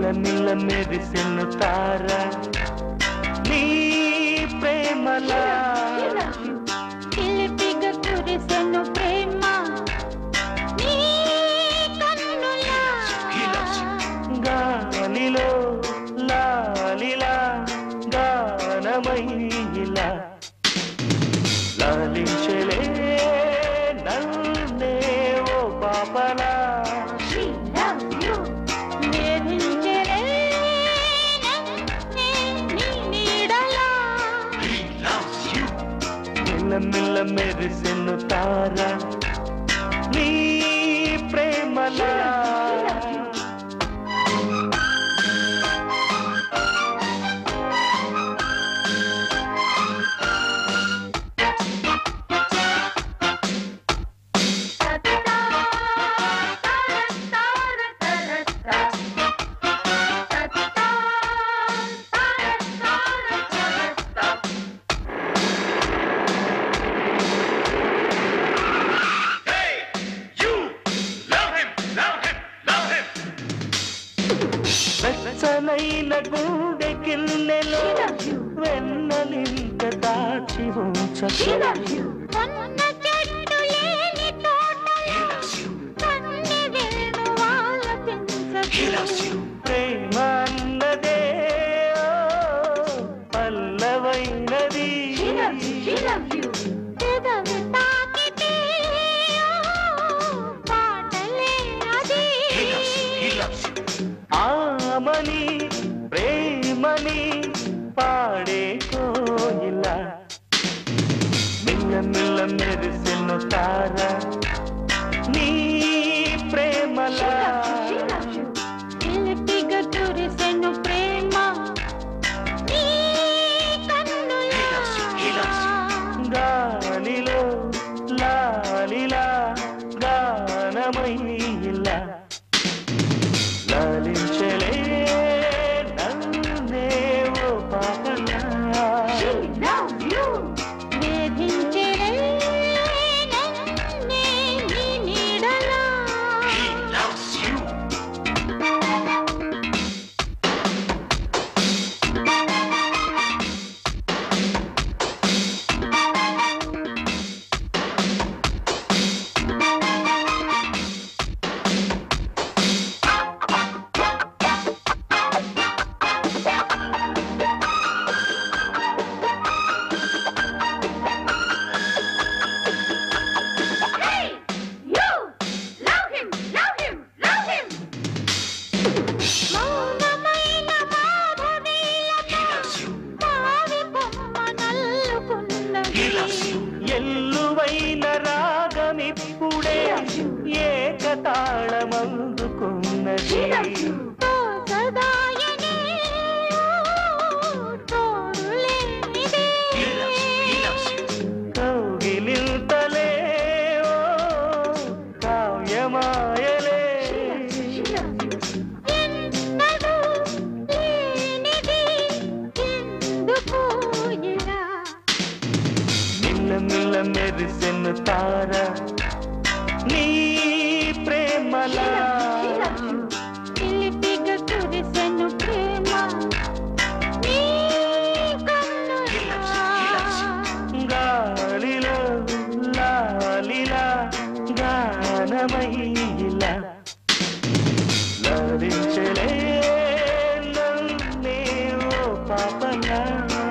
మిల్ల మెరిసెను తార నీ ప్రేమలా చిలిపిగా కురిసెను ప్రేమ నీ కన్నులా గాలిలో లాలిలా గానమైలా లాలించలే నన్నే ఓ పాపలా వేధించెరే నన్నే నీ నీడలా మిల్ల మిల్ల మెరిసెను తార నీ ప్రేమలా వెచ్చనైన గుండె కిన్నెలో వెన్నలింక దాచి ఉంచకు కొన్న చెట్టు లేని తోటలో కన్నె వేణువాల పెంచకు ప్రేమ అన్నదే ఓ, పల్లవైనది పెదవి తాకితే ఓ, పాటలే అది ఆమని ప్రేమని పాడే కోయిలా మిల్ల మిల్ల మెరిసెను తార నీ ప్రేమలా చిలిపిగా కురిసెను ప్రేమ నీ కన్నులా గాలిలో లాలిలా గానమైలా లాలించలే నన్నే ఓ పాపలా వేధించెరే నన్నే నీ నీడలా మౌనమైన మాధవీలతో మావి బొమ్మ నల్లుకున్నది ఎల్లువైన రాగమిప్పుడే ఏకతాళమందుకున్నది సదాయనే తోడులేనిదే కౌగిలింతలే ఓ కావ్యమాయలే ఎన్నడూ లేనిది ఎందుకు ఇలా మిల్ల మిల్ల మెరిసెను తార నీ ప్రేమలా చిలిపిగా కురిసెను ప్రేమ నీ కన్నులా గాలిలో లాలిలా గానమైలా లాలించలే నన్నే ఓ పాపలా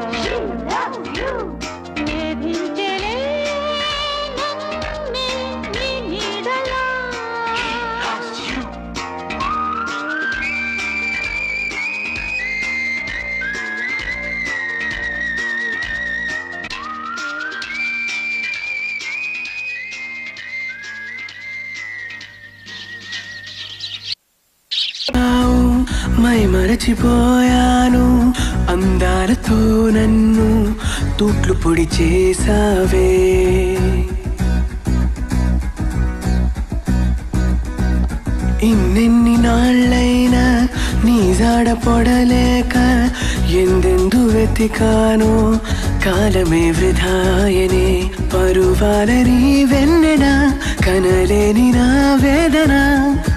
వేధించెరే నన్నే నీ నీడలా మై మరచిపోయాను అందాలతో నన్ను తూట్లు పొడి చేసావే ఇన్నెన్ని నాళ్ళైనా నీ జాడ పొడలేక ఎందెందు వెతికానో కాలమే వృధాయనే పరువాలని వెన్నెన కనలేని నా వేదన